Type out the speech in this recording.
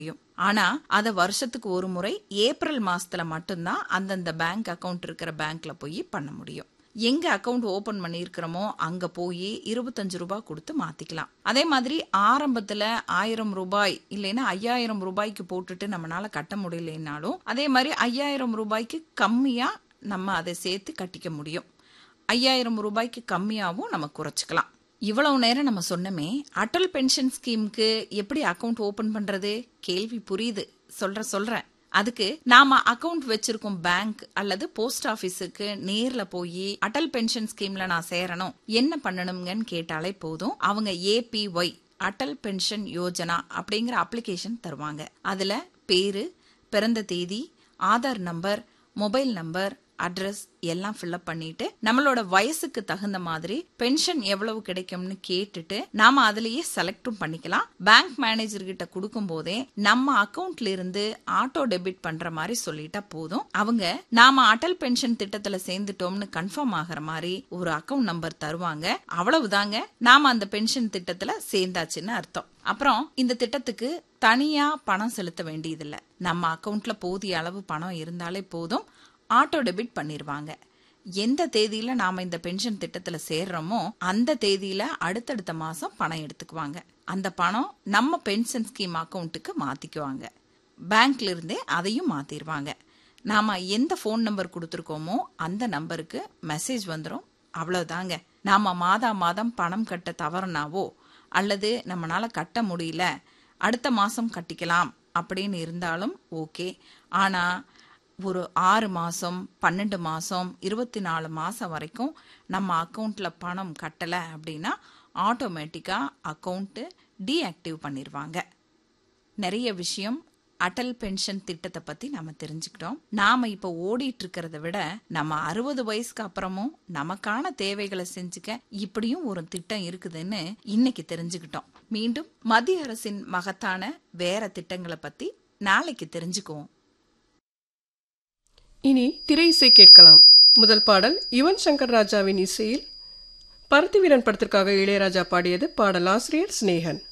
முடியும் ஆனா அத வருஷத்துக்கு ஒரு முறை ஏப்ரல் மாசத்துல மட்டும்தான் அந்தந்த பேங்க் அக்கவுண்ட் இருக்கிற பேங்க்ல போய் பண்ண முடியும் எங்க அக்கவுண்ட் ஓபன் பண்ணியிருக்கிறோமோ அங்க போய் இருபத்தஞ்சு ரூபாய் கொடுத்து மாத்திக்கலாம் அதே மாதிரி ஆரம்பத்துல ஆயிரம் ரூபாய் இல்லைன்னா ஐயாயிரம் ரூபாய்க்கு போட்டுட்டு நம்மளால கட்ட முடியலனாலும் அதே மாதிரி ஐயாயிரம் ரூபாய்க்கு கம்மியா நம்ம அதை சேர்த்து கட்டிக்க முடியும் ஐயாயிரம் ரூபாய்க்கு கம்மியாவும் நம்ம குறைச்சிக்கலாம் இவ்வளவு நேரம் நம்ம சொன்னமே அடல் பென்ஷன் ஸ்கீமுக்கு எப்படி அக்கவுண்ட் ஓபன் பண்றது கேள்வி புரியுது சொல்ற சொல்றேன் அதுக்கு நாம அக்கவுண்ட் வச்சிருக்கோம் பேங்க் அல்லது போஸ்ட் ஆபீஸுக்கு நேர்ல போய் அடல் பென்ஷன் ஸ்கீம்ல நான் சேரணும் என்ன பண்ணணுங்கன்னு கேட்டாலே போதும் அவங்க ஏபிஒய் அடல் பென்ஷன் யோஜனா அப்படிங்கிற அப்ளிகேஷன் தருவாங்க அதுல பேரு பிறந்த தேதி Aadhaar number mobile number address எல்லாம் ஃபில்அப் பண்ணிட்டு நம்மளோட வயசுக்கு தகுந்த மாதிரி பென்ஷன் எவ்வளவு கிடைக்கும்னு கேட்டுட்டு நாம அதுலயே செலக்டும் பண்ணிக்கலாம் பேங்க் மேனேஜர் கிட்ட கொடுக்கும் போதே நம்ம அக்கவுண்ட்ல இருந்து ஆட்டோ டெபிட் பண்ற மாதிரி சொல்லிட்டா போதும் அவங்க நாம அடல் பென்ஷன் திட்டத்துல சேர்ந்துட்டோம்னு கன்ஃபார்ம் ஆகிற மாதிரி ஒரு அக்கவுண்ட் நம்பர் தருவாங்க அவ்வளவுதாங்க நாம அந்த பென்ஷன் திட்டத்துல சேர்ந்தாச்சுன்னு அர்த்தம் அப்புறம் இந்த திட்டத்துக்கு தனியா பணம் செலுத்த வேண்டியதில்லை நம்ம அக்கவுண்ட்ல போதிய அளவு பணம் இருந்தாலே போதும் ஆட்டோ டெபிட் பண்ணிருவாங்க எந்த தேதியில நாம இந்த பென்ஷன் திட்டத்துல சேர்றோமோ அந்த தேதியில அடுத்தடுத்த மாசம் பணம் எடுத்துக்குவாங்க அந்த பணம் நம்ம பென்ஷன் ஸ்கீம் அக்கவுண்ட்டுக்கு மாத்திக்குவாங்க பேங்க்ல இருந்தே அதையும் மாத்திடுவாங்க நாம எந்த ஃபோன் நம்பர் கொடுத்துருக்கோமோ அந்த நம்பருக்கு மெசேஜ் வந்துடும் அவ்வளவுதாங்க நாம மாதா மாதம் பணம் கட்ட தவறுனாவோ அல்லது நம்மளால கட்ட முடியல அடுத்த மாசம் கட்டிக்கலாம் அப்படின்னு இருந்தாலும் ஓகே ஆனா ஒரு ஆறு மாதம் பன்னெண்டு மாதம் இருபத்தி நாலு மாதம் வரைக்கும் நம்ம அக்கௌண்ட்டில் பணம் கட்டலை அப்படின்னா ஆட்டோமேட்டிக்காக அக்கௌண்ட்டு டீஆக்டிவ் பண்ணிடுவாங்க நிறைய விஷயம் அடல் பென்ஷன் திட்டத்தை பத்தி நாம தெரிஞ்சுக்கிட்டோம் நாம இப்ப ஓடிட்டு இருக்கிறத விட நம்ம அறுபது வயசுக்கு அப்புறமும் நமக்கான தேவைகளை செஞ்சுக்க இப்படியும் ஒரு திட்டம் இருக்குதுன்னு இன்னைக்கு தெரிஞ்சுக்கிட்டோம் மீண்டும் மத்திய அரசின் மகத்தான வேற திட்டங்களை பத்தி நாளைக்கு தெரிஞ்சுக்குவோம் இனி திரை இசை கேட்கலாம் முதல் பாடல் யுவன் சங்கர் ராஜாவின் இசையில் பருத்திவீரன் படத்திற்காக இளையராஜா பாடியது பாடலாசிரியர் சிநேகன்